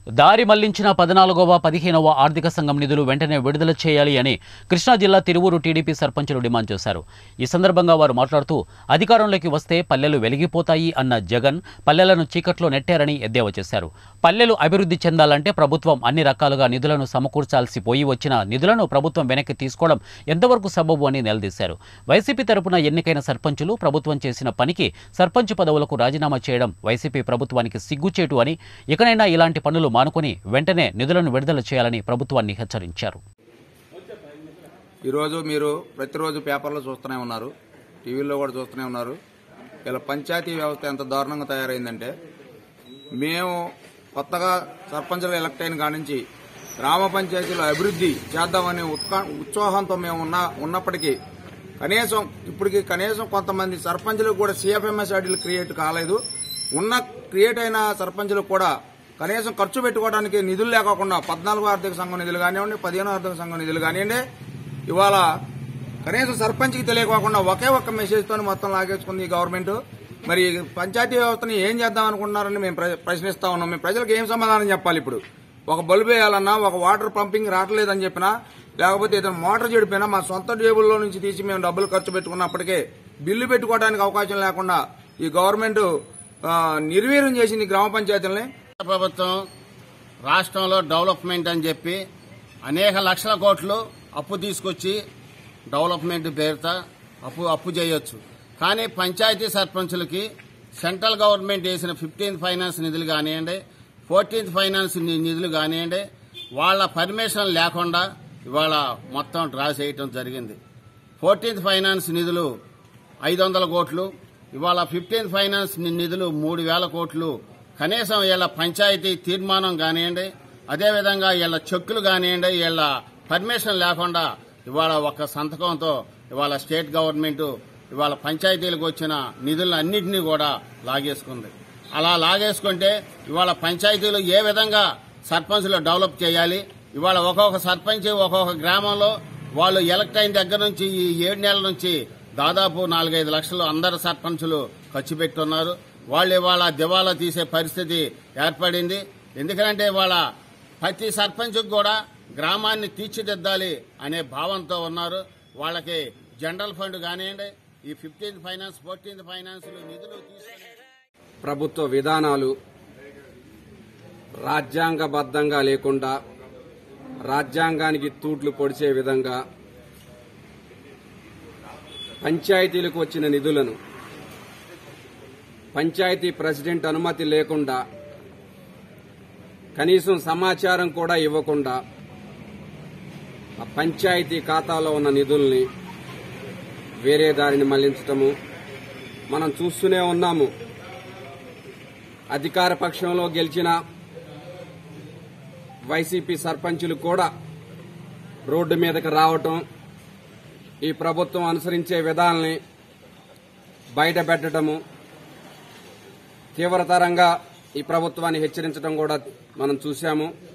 దారి మళ్లించిన పద్నాలుగవ పదిహేనవ ఆర్థిక సంఘం నిధులు వెంటనే విడుదల చేయాలి అని కృష్ణా జిల్లా తిరువూరు టీడీపీ సర్పంచులు డిమాండ్ చేశారు ఈ సందర్భంగా వారు మాట్లాడుతూ అధికారంలోకి వస్తే పల్లెలు వెలిగిపోతాయి అన్న జగన్ పల్లెలను చీకట్లో నెట్టారని ఎద్దేవా చేశారు పల్లెలు అభివృద్ధి చెందాలంటే ప్రభుత్వం అన్ని రకాలుగా నిధులను సమకూర్చాల్సి పోయి వచ్చిన నిధులను ప్రభుత్వం వెనక్కి తీసుకోవడం ఎంతవరకు సబబు అని నిలదీశారు వైసీపీ తరపున ఎన్నికైన సర్పంచులు ప్రభుత్వం చేసిన పనికి సర్పంచ్ పదవులకు రాజీనామా చేయడం వైసీపీ ప్రభుత్వానికి సిగ్గుచేటు అని ఇకనైనా ఇలాంటి పనులు మానుకొని వెంటనే నిధులను విడుదల చేయాలని ప్రభుత్వాన్ని హెచ్చరించారు ఈరోజు మీరు ప్రతిరోజు పేపర్లో చూస్తూనే ఉన్నారు టీవీలో కూడా చూస్తూనే ఉన్నారు ఇలా పంచాయతీ వ్యవస్థ ఎంత దారుణంగా తయారైందంటే మేము కొత్తగా సర్పంచులు ఎలక్ట్ అయిన కాడి నుంచి గ్రామ పంచాయతీలో అభివృద్ధి చేద్దామనే ఉత్కా- ఉత్సాహంతో మేము ఉన్న ఉన్నప్పటికీ కనీసం ఇప్పటికి కనీసం కొంతమంది సర్పంచులకు కూడా సిఎఫ్ఎంఎస్ ఐడీలు క్రియేట్ కాలేదు ఉన్న క్రియేట్ అయిన సర్పంచులకు కూడా కనీసం ఖర్చు పెట్టుకోవడానికి నిధులు లేకోకుండా పద్నాలుగో ఆర్థిక సంఘం నిధులు కానివ్వండి పదిహేనో ఆర్థిక సంఘం నిధులు కానివ్వండి ఇవాళ కనీసం సర్పంచ్కి తెలియకోకుండా ఒకే ఒక్క మెసేజ్ తోని మొత్తం లాగేసుకుంది ఈ గవర్నమెంట్ మరి పంచాయతీ వ్యవస్థని ఏం చేద్దాం అనుకుంటున్నారని మేము ప్ర- ప్రశ్నిస్తా ఉన్నాం మేము ప్రజలకు ఏం సమాధానం చెప్పాలి ఇప్పుడు ఒక బల్బు వేయాలన్నా ఒక వాటర్ పంపింగ్ రావట్లేదని చెప్పినా లేకపోతే ఏదైనా మోటార్ చెడిపోయినా మా సొంత జేబుల్లో నుంచి తీసి మేము డబ్బులు ఖర్చు పెట్టుకున్నప్పటికే బిల్లు పెట్టుకోవడానికి అవకాశం లేకుండా ఈ గవర్నమెంట్ ఆ, నిర్వీర్యం చేసింది గ్రామ పంచాయతీలని ప్రభుత్వం రాష్ట్రంలో డెవలప్మెంట్ అని చెప్పి అనేక లక్షల కోట్లు అప్పు తీసుకొచ్చి డెవలప్మెంట్ పేరుతో అప్పు అప్పు చేయొచ్చు కానీ పంచాయతీ సర్పంచులకి సెంట్రల్ గవర్నమెంట్ వేసిన ఫిఫ్టీన్త్ ఫైనాన్స్ నిధులు కానివ్వండి ఫోర్టీన్త్ ఫైనాన్స్ ని- నిధులు కానివ్వండి వాళ్ళ పర్మిషన్ లేకుండా ఇవాళ మొత్తం డ్రా చేయటం జరిగింది ఫోర్టీన్త్ ఫైనాన్స్ నిధులు ఐదు వందల కోట్లు ఇవాళ ఫిఫ్టీన్త్ ఫైనాన్స్ ని- నిధులు మూడు వేల కోట్లు కనీసం వీళ్ళ పంచాయతీ తీర్మానం కానివ్వండి అదేవిధంగా వీళ్ళ చెక్కులు కానివ్వండి వీళ్ళ పర్మిషన్ లేకుండా ఇవాళ ఒక సంతకంతో ఇవాళ స్టేట్ గవర్నమెంట్ ఇవాళ పంచాయతీలకు వచ్చిన నిధులన్నింటినీ కూడా లాగేసుకుంది అలా లాగేసుకుంటే ఇవాళ పంచాయతీలు ఏ విధంగా సర్పంచ్లు డెవలప్ చేయాలి ఇవాళ ఒక్కొక్క సర్పంచ్ ఒక్కొక్క గ్రామంలో వాళ్ళు ఎలక్ట్ అయిన దగ్గర నుంచి ఈ ఏడు నెలల నుంచి దాదాపు నాలుగైదు లక్షలు అందరు సర్పంచులు ఖర్చు పెట్టున్నారు వాళ్ళు ఇవాళ దివాలా తీసే పరిస్థితి ఏర్పడింది ఎందుకంటే ఇవాళ ప్రతి సర్పంచ్ కూడా గ్రామాన్ని తీర్చిదిద్దాలి అనే భావంతో ఉన్నారు వాళ్ళకి జనరల్ ఫండ్ కానివ్వండి ఈ ఫిఫ్టీన్త్ ఫైనాన్స్ ఫోర్టీన్త్ ఫైనాన్స్ నిధులు తీసుకుని ప్రభుత్వ విధానాలు రాజ్యాంగబద్ధంగా లేకుండా రాజ్యాంగానికి తూట్లు పొడిచే విధంగా పంచాయతీలకు వచ్చిన నిధులను పంచాయతీ ప్రెసిడెంట్ అనుమతి లేకుండా కనీసం సమాచారం కూడా ఇవ్వకుండా ఆ పంచాయతీ ఖాతాలో ఉన్న నిధుల్ని వేరే దారిని మళ్లించటము మనం చూస్తూనే ఉన్నాము అధికార పక్షంలో గెలిచిన వైసీపీ సర్పంచులు కూడా రోడ్డు మీదకి రావటం ఈ ప్రభుత్వం అనుసరించే విధానాల్ని బయట పెట్టడము తీవ్రతరంగా ఈ ప్రభుత్వాన్ని హెచ్చరించడం కూడా మనం చూశాము